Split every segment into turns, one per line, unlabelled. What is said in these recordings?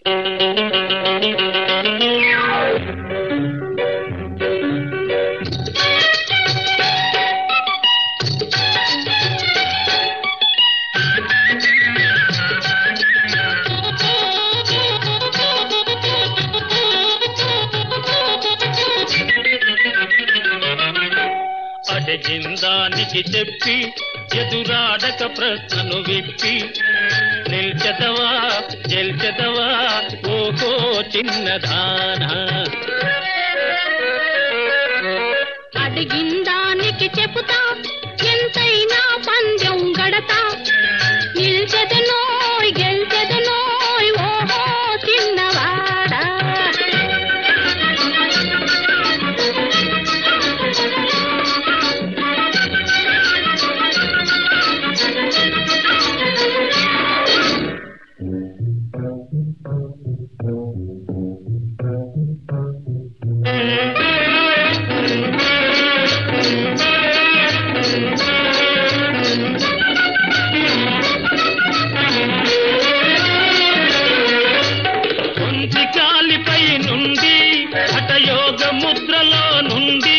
అడిగిందానికి చెప్పి ఎదురాడక ప్రశ్నను విప్పి నిల్చెదవా గెల్చెదవా ఓకో చిన్నదానా
అడిగిందానికి చెబుతా ఎంతైనా పందెం గడతా నిల్చెదనోయ్ గెల్చెదనోయ్ ఓహో చిన్నవాడా
కొంచి కాలిపై నుండి హఠయోగ ముద్రలో నుండి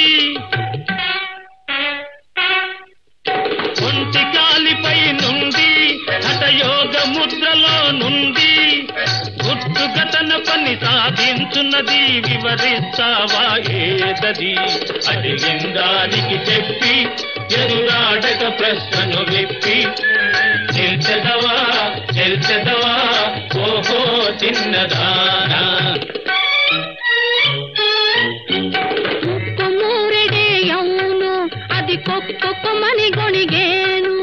ఒంటి కాలిపై నుండి హఠయోగ ముద్రలో నుండి గుర్తుగా తన పని సాధించున్నది వివరిస్తావా ఏదది అడిగిందానికి చెప్పి ఎదురాడక ప్రశ్నను విప్పి నిల్చెదవా నిల్చెదవా ఓహో చిన్నదానా
ముక్కు మూరెడే అవును అది కొక్కొక్కమని గొణిగేను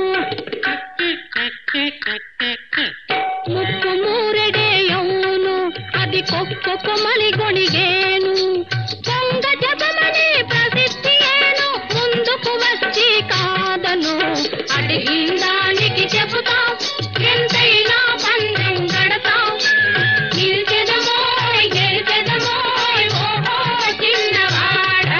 ముక్కు మూరెడే అవును అది కొక్కొక్కమని గొణిగేను పొంగ జపమని ప్రసిద్ధి ఏను ముందుకు వచ్చి కాదను అడిగిందానికి చెబుతా ఎంతైనా పందెం గడతాం నిల్చెదమోయ్ గెలిచెదమోయ్ ఓహో చిన్నవాడా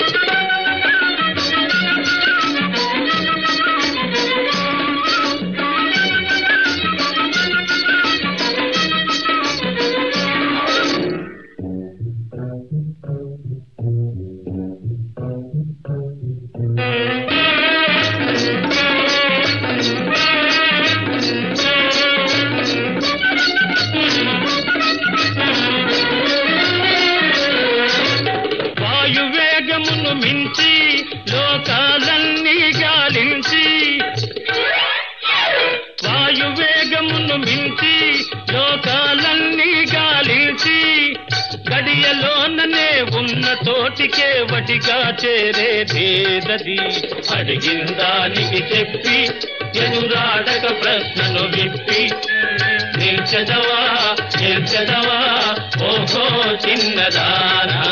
వాయువేగమును మించి లోకాలన్నీ గాలించి వాయువేగమును మించి లోకాలన్నీ గాలించి గడియలోననే ఉన్న తోటికే వటిగా చేరేదేదది అడిగిందానికి చెప్పి ఎదురాడక ప్రశ్నను విప్పి నిల్చదవా నిల్చదవా ఓహో చిన్నదానా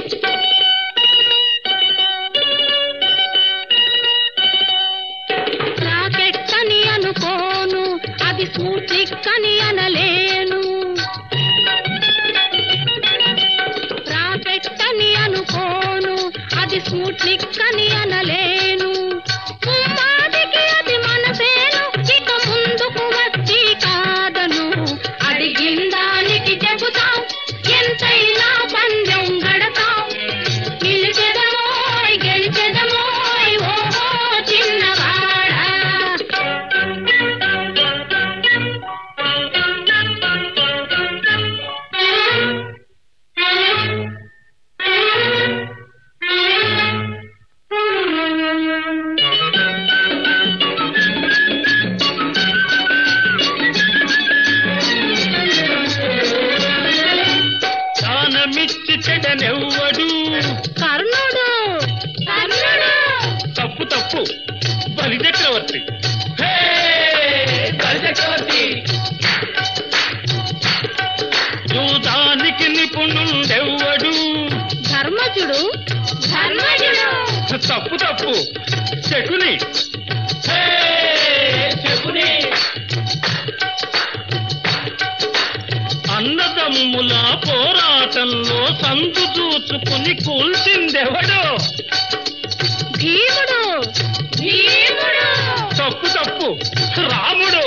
రాకెట్ అని అనుకోను అది స్మూతిక్ అని అనలేను రాకెట్ అని అనుకోను అది స్మూట్నిక్ అని అనలేను ఉమ్మాదికి అది మనసేను ఇక ముందుకు వచ్చి కాదను అడిగిందానికి చెబుతాం ఎంతైనా పందెం గడతాం నిలిచెదమోయ్ గెలిచెదమోయ్ ఓహో చిన్నవాడా
దానమిచ్చి చెడనెవ్వడు
కర్ణుడు కర్ణుడు
తప్పు తప్పు బలి చక్రవర్తి హే! బలి చక్రవర్తి జూదానికి నిపుణుడెవ్వడు
ధర్మజుడు ధర్మజుడు
తప్పు తప్పు శకుని హే! శకుని అన్నదమ్ముల పోరాటంలో సందు చూసుకుని కూల్చిందెవడో
భీముడు భీముడు
తప్పు తప్పు రాముడు